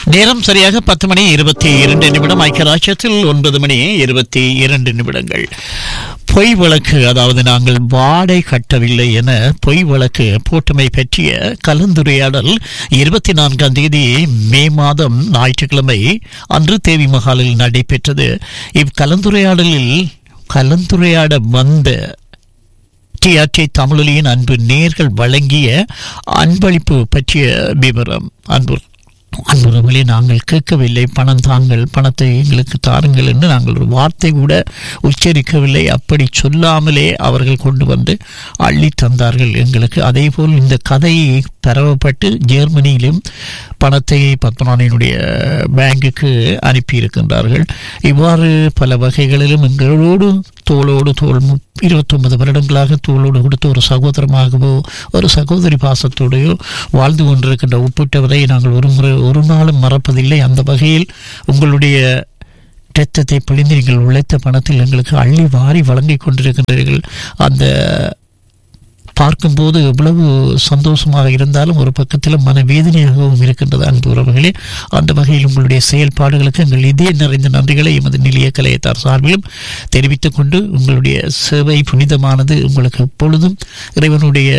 நேரம் சரியாக பத்து மணி இருபத்தி இரண்டு நிமிடம் ஐக்கியராட்சியத்தில் ஒன்பது மணி இருபத்தி இரண்டு நிமிடங்கள் பொய் வழக்கு அதாவது நாங்கள் வாடை கட்டவில்லை என பொய் வழக்கு போட்டமை பற்றிய கலந்துரையாடல் இருபத்தி நான்காம் தேதி மே மாதம் ஞாயிற்றுக்கிழமை அன்று தேவி மகாலில் நடைபெற்றது இக்கலந்துரையாடலில் கலந்துரையாட வந்த டிஆர்டி தமிழொலியின் அன்பு நேர்கள் வழங்கிய அன்பளிப்பு பற்றிய விவரம் அன்பு அன்புறவுகளே நாங்கள் கேட்கவில்லை பணம் தாங்கள் பணத்தை எங்களுக்கு தாருங்கள் என்று நாங்கள் ஒரு வார்த்தை கூட உச்சரிக்கவில்லை அப்படி சொல்லாமலே அவர்கள் கொண்டு வந்து அள்ளி தந்தார்கள் எங்களுக்கு அதே போல் இந்த கதை பரவப்பட்டு ஜெர்மனியிலும் பணத்தை பத்மநாதனுடைய பேங்குக்கு அனுப்பியிருக்கின்றார்கள் இவ்வாறு பல வகைகளிலும் எங்களோடு தோளோடு தோல் இருபத்தொன்பது வருடங்களாக தோளோடு கொடுத்த ஒரு சகோதரமாகவோ ஒரு சகோதரி பாசத்தோடையோ வாழ்ந்து கொண்டிருக்கின்ற ஒப்பிட்டவரை நாங்கள் ஒரு முறை ஒரு நாளும் மறப்பதில்லை அந்த வகையில் உங்களுடைய இரத்தத்தை பிழிந்து நீங்கள் உழைத்த பணத்தில் எங்களுக்கு அள்ளி வாரி வழங்கி கொண்டிருக்கின்றீர்கள் அந்த பார்க்கும்போது எவ்வளவு சந்தோஷமாக இருந்தாலும் ஒரு பக்கத்தில் மனவேதனையாகவும் இருக்கின்றது அன்பு உறவுகளே அந்த வகையில் உங்களுடைய செயல்பாடுகளுக்கு எங்கள் இதய நிறைந்த நன்றிகளை எமது நிலைய கலையத்தார் சார்பிலும் தெரிவித்துக் கொண்டு உங்களுடைய சேவை புனிதமானது உங்களுக்கு எப்பொழுதும் இறைவனுடைய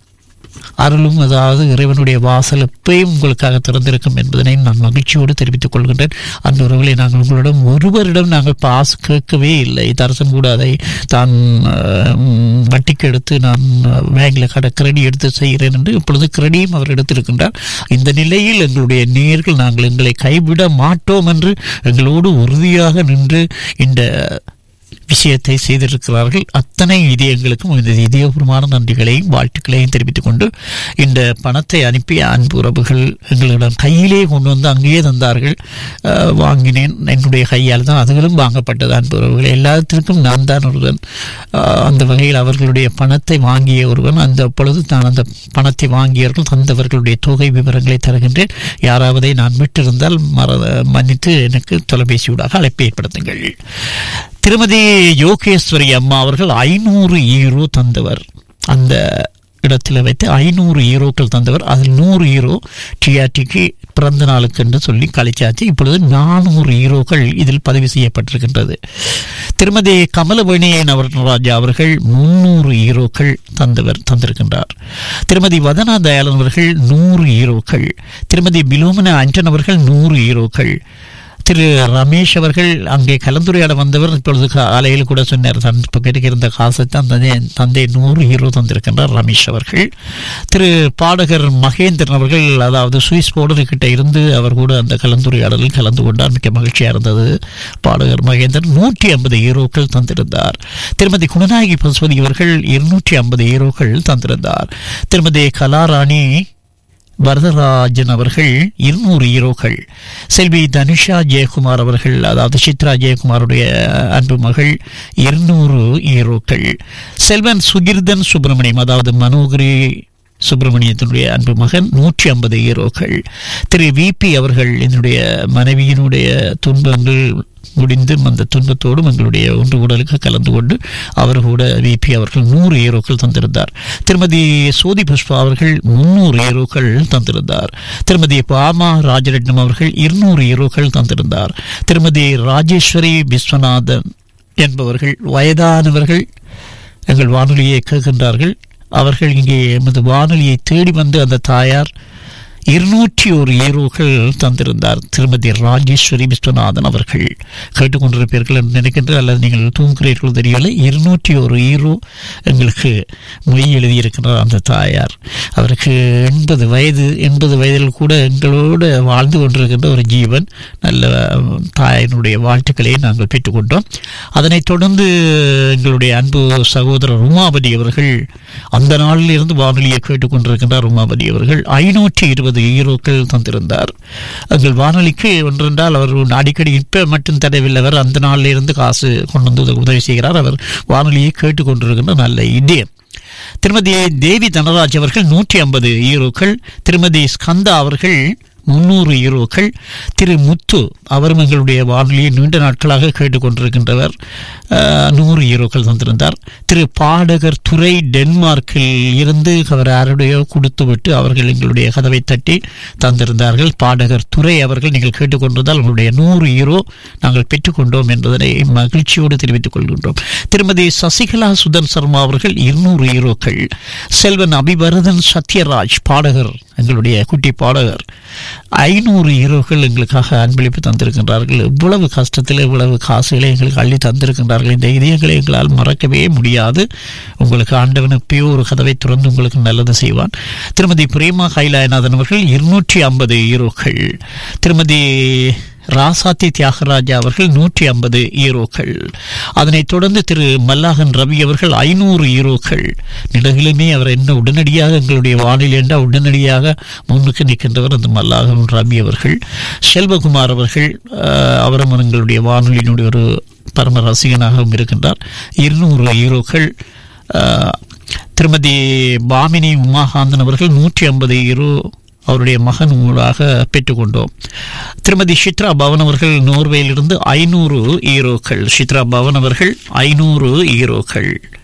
அருளும் அதாவது இறைவனுடைய வாசல் எப்பயும் உங்களுக்காக திறந்திருக்கும் என்பதனை நான் மகிழ்ச்சியோடு தெரிவித்துக் கொள்கின்றேன் அந்த உறவுகளை நாங்கள் உங்களிடம் ஒருவரிடம் நாங்கள் பாஸ் கேட்கவே இல்லை தரசன் கூட அதை தான் வட்டிக்கு எடுத்து நான் பேங்கில் கடை கிரெடி எடுத்து செய்கிறேன் என்று இப்பொழுது கிரெடியும் அவர் எடுத்திருக்கின்றார் இந்த நிலையில் எங்களுடைய நேர்கள் நாங்கள் எங்களை கைவிட மாட்டோம் என்று எங்களோடு உறுதியாக நின்று இந்த விஷயத்தை செய்திருக்கிறார்கள் அத்தனை இதயங்களுக்கும் இந்த இதயபூர்வமான நன்றிகளையும் வாழ்த்துக்களையும் தெரிவித்துக் கொண்டு இந்த பணத்தை அனுப்பிய அன்பு உறவுகள் எங்களிடம் கையிலே கொண்டு வந்து அங்கேயே தந்தார்கள் வாங்கினேன் என்னுடைய கையால் தான் அதுகளும் வாங்கப்பட்டது அன்பு உறவுகள் எல்லாத்திற்கும் நான் தான் ஒருவன் அந்த வகையில் அவர்களுடைய பணத்தை வாங்கிய ஒருவன் அந்த பொழுது நான் அந்த பணத்தை வாங்கியவர்கள் தந்தவர்களுடைய தொகை விவரங்களை தருகின்றேன் யாராவதை நான் விட்டிருந்தால் மற மன்னித்து எனக்கு தொலைபேசியூடாக அழைப்பு ஏற்படுத்துங்கள் திருமதி யோகேஸ்வரி அம்மா அவர்கள் ஐநூறு ஈரோ தந்தவர் அந்த இடத்தில் வைத்து ஐநூறு ஈரோக்கள் தந்தவர் அதில் நூறு ஈரோ டிஆர்டிக்கு பிறந்த நாளுக்கு என்று சொல்லி கழிச்சாச்சு இப்பொழுது நானூறு ஈரோக்கள் இதில் பதிவு செய்யப்பட்டிருக்கின்றது திருமதி கமலவேணி நவரராஜா அவர்கள் முன்னூறு ஈரோக்கள் தந்தவர் தந்திருக்கின்றார் திருமதி வதனா தயாளன் அவர்கள் நூறு ஈரோக்கள் திருமதி பிலோமன அஞ்சன் அவர்கள் நூறு ஈரோக்கள் திரு ரமேஷ் அவர்கள் அங்கே கலந்துரையாட வந்தவர் இப்பொழுது காலையில் கூட சொன்னார் தன் பக்கத்துக்கு இருந்த காசை தான் தந்தை தந்தை நூறு ஹீரோ தந்திருக்கின்றார் ரமேஷ் அவர்கள் திரு பாடகர் மகேந்திரன் அவர்கள் அதாவது சுவிஸ் போர்டர் கிட்ட இருந்து அவர் கூட அந்த கலந்துரையாடலில் கலந்து கொண்டார் மிக்க மகிழ்ச்சியாக இருந்தது பாடகர் மகேந்திரன் நூற்றி ஐம்பது ஹீரோக்கள் தந்திருந்தார் திருமதி குணநாயகி பசுபதி அவர்கள் இருநூற்றி ஐம்பது ஹீரோக்கள் தந்திருந்தார் திருமதி கலாராணி வரதராஜன் அவர்கள் இருநூறு ஹீரோக்கள் செல்வி தனுஷா ஜெயக்குமார் அவர்கள் அதாவது சித்ரா ஜெயக்குமாருடைய அன்பு மகள் இருநூறு ஹீரோக்கள் செல்வன் சுகிர்தன் சுப்பிரமணியம் அதாவது மனோகரி சுப்பிரமணியத்தினுடைய அன்பு மகன் நூற்றி ஐம்பது ஹீரோக்கள் திரு விபி அவர்கள் என்னுடைய மனைவியினுடைய துன்பங்கள் முடிந்தும் அந்த துன்பத்தோடும் எங்களுடைய ஒன்று உடலுக்கு கலந்து கொண்டு அவர் கூட விபி அவர்கள் நூறு ஏரோக்கள் தந்திருந்தார் திருமதி சோதி புஷ்பா அவர்கள் முன்னூறு ஏரோக்கள் தந்திருந்தார் திருமதி பாமா ராஜரட்னம் அவர்கள் இருநூறு ஏரோக்கள் தந்திருந்தார் திருமதி ராஜேஸ்வரி விஸ்வநாதன் என்பவர்கள் வயதானவர்கள் எங்கள் வானொலியை கேட்கின்றார்கள் அவர்கள் இங்கே எமது வானொலியை தேடி வந்து அந்த தாயார் இருநூற்றி ஒரு ஈரோக்கள் தந்திருந்தார் திருமதி ராஜேஸ்வரி விஸ்வநாதன் அவர்கள் கேட்டுக்கொண்டிருப்பீர்கள் என்று நினைக்கின்ற அல்லது நீங்கள் தூங்குகிறீர்கள் தெரியவில்லை இருநூற்றி ஒரு ஈரோ எங்களுக்கு மொழி எழுதியிருக்கிறார் அந்த தாயார் அவருக்கு எண்பது வயது எண்பது வயதில் கூட எங்களோடு வாழ்ந்து கொண்டிருக்கின்ற ஒரு ஜீவன் நல்ல தாயினுடைய வாழ்த்துக்களை நாங்கள் பெற்றுக்கொண்டோம் அதனைத் தொடர்ந்து எங்களுடைய அன்பு சகோதரர் உமாபதி அவர்கள் அந்த நாளில் இருந்து வானொலியை கேட்டுக்கொண்டிருக்கின்றார் உமாபதி அவர்கள் ஐநூற்றி இருபது ஈரோக்கள் தந்திருந்தார் எங்கள் வானொலிக்கு ஒன்றென்றால் அவர் அடிக்கடி இப்ப மட்டும் தரவில்லை அவர் அந்த நாளில் இருந்து காசு கொண்டு வந்து உதவி செய்கிறார் அவர் வானொலியை கேட்டுக்கொண்டிருக்கின்ற நல்ல இதயம் திருமதி தேவி தனராஜ் அவர்கள் நூற்றி ஐம்பது ஈரோக்கள் திருமதி ஸ்கந்தா அவர்கள் முன்னூறு யூரோக்கள் திரு முத்து அவரும் எங்களுடைய வானொலியை நீண்ட நாட்களாக கேட்டுக்கொண்டிருக்கின்றவர் அஹ், நூறு யூரோக்கள் தந்திருந்தார் திரு பாடகர் துறை டென்மார்க்கில் இருந்து அவர் யாருடையோ கொடுத்துவிட்டு அவர்கள் எங்களுடைய கதவை தட்டி தந்திருந்தார்கள் பாடகர் துறை அவர்கள் நீங்கள் கேட்டுக்கொண்டிருந்தால் உங்களுடைய நூறு யூரோ நாங்கள் பெற்றுக்கொண்டோம் என்பதனை மகிழ்ச்சியோடு தெரிவித்துக் கொள்கின்றோம் திருமதி சசிகலா சுதன் சர்மா அவர்கள் இருநூறு யூரோக்கள் செல்வன் அபிவரதன் சத்யராஜ் பாடகர் எங்களுடைய குட்டி பாடகர் ஐநூறு யூரோக்கள் எங்களுக்காக அன்பளிப்பு தந்திருக்கின்றார்கள் இவ்வளவு கஷ்டத்தில் இவ்வளவு காசுகளை எங்களுக்கு அள்ளி தந்திருக்கின்றார்கள் இந்த இதயங்களை எங்களால் மறக்கவே முடியாது உங்களுக்கு ஆண்டவன் எப்பயோ ஒரு கதவை திறந்து உங்களுக்கு நல்லது செய்வான் திருமதி பிரேமா கைலாயநாதன் அவர்கள் இருநூற்றி ஐம்பது யூரோக்கள் திருமதி ராசாத்தி தியாகராஜா அவர்கள் நூற்றி ஐம்பது ஈரோக்கள் அதனைத் தொடர்ந்து திரு மல்லாகன் ரவி அவர்கள் ஐநூறு ஈரோக்கள் நிலகிலுமே அவர் என்ன உடனடியாக எங்களுடைய வானிலை என்றால் உடனடியாக முன்னுக்கு நிற்கின்றவர் அந்த மல்லாகன் ரவி அவர்கள் செல்வகுமார் அவர்கள் அஹ், அவரும் எங்களுடைய வானொலியினுடைய ஒரு பரம ரசிகனாகவும் இருக்கின்றார் இருநூறு ஈரோக்கள் அஹ், திருமதி பாமினி உமாகாந்தன் அவர்கள் நூற்றி ஐம்பது ஈரோ அவருடைய மகன் ஊடாக பெற்றுக்கொண்டோம் திருமதி சித்ரா பவன் அவர்கள் நோர்வேயிலிருந்து ஐநூறு ஈரோக்கள் சித்ரா பவன் அவர்கள் ஐநூறு ஈரோக்கள்